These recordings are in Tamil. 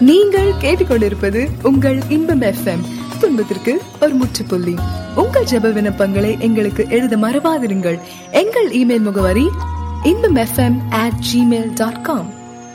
நீங்கள் கேட்டுக்கொண்டிருப்பது உங்கள் இன்பம் எஃப்எம் துன்பத்திற்கு ஒரு முற்றுப்புள்ளி உங்கள் ஜெப விண்ணப்பங்களை எங்களுக்கு எழுத மறவாதிருங்கள் எங்கள் இமெயில் முகவரி Inbam FM at Gmail dot com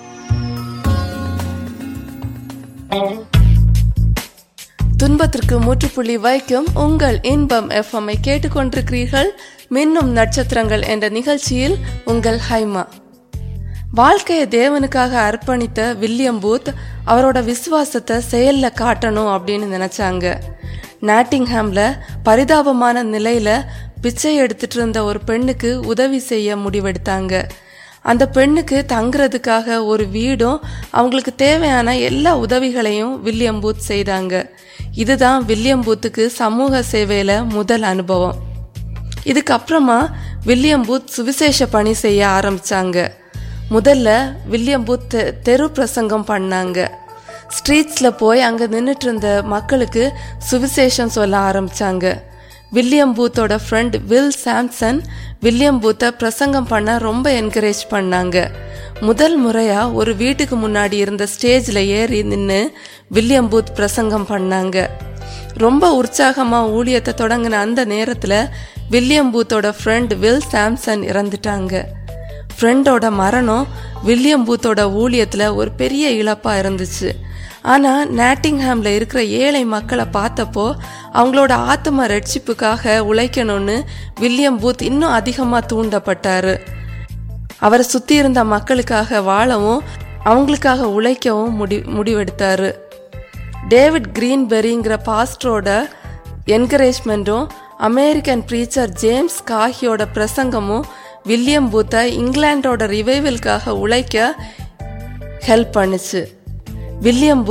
துன்பத்திற்கு முற்றுப்புள்ளி வைக்கும் உங்கள் இன்பம் எஃப்எம்ஐ கேட்டுக்கொண்டிருக்கிறீர்கள் மின்னும் நட்சத்திரங்கள் என்ற நிகழ்ச்சியில் உங்கள் ஹைமா வாழ்க்கையை தேவனுக்காக அர்ப்பணித்த வில்லியம் பூத் அவரோட விசுவாசத்தை செயல்ல காட்டணும் அப்படின்னு நினைச்சாங்க நாட்டிங்ஹாம்ல பரிதாபமான நிலையில பிச்சை எடுத்துட்டு இருந்த ஒரு பெண்ணுக்கு உதவி செய்ய முடிவெடுத்தாங்க அந்த பெண்ணுக்கு தங்குறதுக்காக ஒரு வீடும் அவங்களுக்கு தேவையான எல்லா உதவிகளையும் வில்லியம் பூத் செய்தாங்க இதுதான் வில்லியம் பூத்துக்கு சமூக சேவையில முதல் அனுபவம் இதுக்கப்புறமா வில்லியம் பூத் சுவிசேஷ பணி செய்ய ஆரம்பிச்சாங்க முதல்ல வில்லியம் பூத் தெ- தெரு பிரசங்கம் பண்ணாங்க ஸ்ட்ரீட்ஸ்ல போய் அங்க நின்னுட்டு இருந்த மக்களுக்கு சுவிசேஷம் சொல்ல ஆரம்பிச்சாங்க வில்லியம் பூத்தோட ஃப்ரெண்ட் வில் சாம்சன் வில்லியம் பூத்தை பிரசங்கம் பண்ண ரொம்ப என்கரேஜ் பண்ணாங்க முதல் முறையா ஒரு வீட்டுக்கு முன்னாடி இருந்த ஸ்டேஜ்ல ஏறி நின்று வில்லியம் பூத் பிரசங்கம் பண்ணாங்க ரொம்ப உற்சாகமா ஊழியத்தை தொடங்கின அந்த நேரத்துல வில்லியம் பூத்தோட ஃப்ரெண்ட் வில் சாம்சன் இறந்துட்டாங்க ஃப்ரெண்டோட மரணம் வில்லியம் பூத்தோட ஊழியத்துல ஒரு பெரிய இழப்பா இருந்துச்சு ஆனா நாட்டிங்ஹாம்ல இருக்கிற ஏழை மக்களை பார்த்தப்போ அவங்களோட ஆத்ம ரட்சிப்புக்காக உழைக்கணும்னு வில்லியம் பூத் இன்னும் அதிகமா தூண்டப்பட்டாரு அவரை சுத்தி இருந்த மக்களுக்காக வாழவும் அவங்களுக்காக உழைக்கவும் முடி முடிவெடுத்தாரு டேவிட் கிரீன்பெரிங்கிற பாஸ்டரோட என்கரேஜ்மெண்ட்டும் அமெரிக்கன் ப்ரீச்சர் ஜேம்ஸ் காஹியோட பிரசங்கமும் வில்லியம் பூத்தை இங்கிலாண்டோட ரிவைவலுக்காக உழைக்க ஹெல்ப் பண்ணுச்சு வில்லியம் பூத்